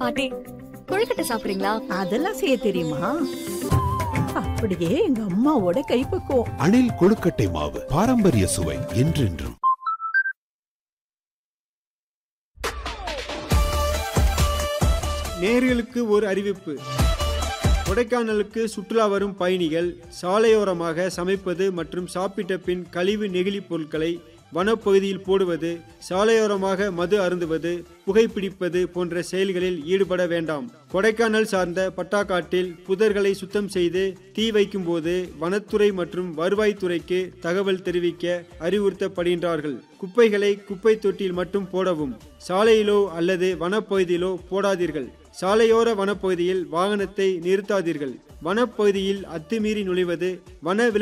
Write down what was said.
பாட்டி கொழுக்கட்டை சாப்பிடுறீங்களா அதெல்லாம் செய்ய தெரியுமா அப்படியே எங்க அம்மாவோட கைப்பக்குவம் அணில் கொழுக்கட்டை மாவு பாரம்பரிய சுவை என்றென்றும் நேர்களுக்கு ஒரு அறிவிப்பு கொடைக்கானலுக்கு சுற்றுலா வரும் பயணிகள் சாலையோரமாக சமைப்பது மற்றும் சாப்பிட்ட பின் கழிவு நெகிழி பொருட்களை வனப்பகுதியில் போடுவது சாலையோரமாக மது அருந்துவது புகைப்பிடிப்பது போன்ற செயல்களில் ஈடுபட வேண்டாம் கொடைக்கானல் சார்ந்த பட்டாக்காட்டில் புதர்களை சுத்தம் செய்து தீ வைக்கும்போது வனத்துறை மற்றும் வருவாய்த்துறைக்கு தகவல் தெரிவிக்க அறிவுறுத்தப்படுகின்றார்கள் குப்பைகளை குப்பை தொட்டியில் மட்டும் போடவும் சாலையிலோ அல்லது வனப்பகுதியிலோ போடாதீர்கள் சாலையோர வனப்பகுதியில் வாகனத்தை நிறுத்தாதீர்கள் வனப்பகுதியில் அத்துமீறி நுழைவது வன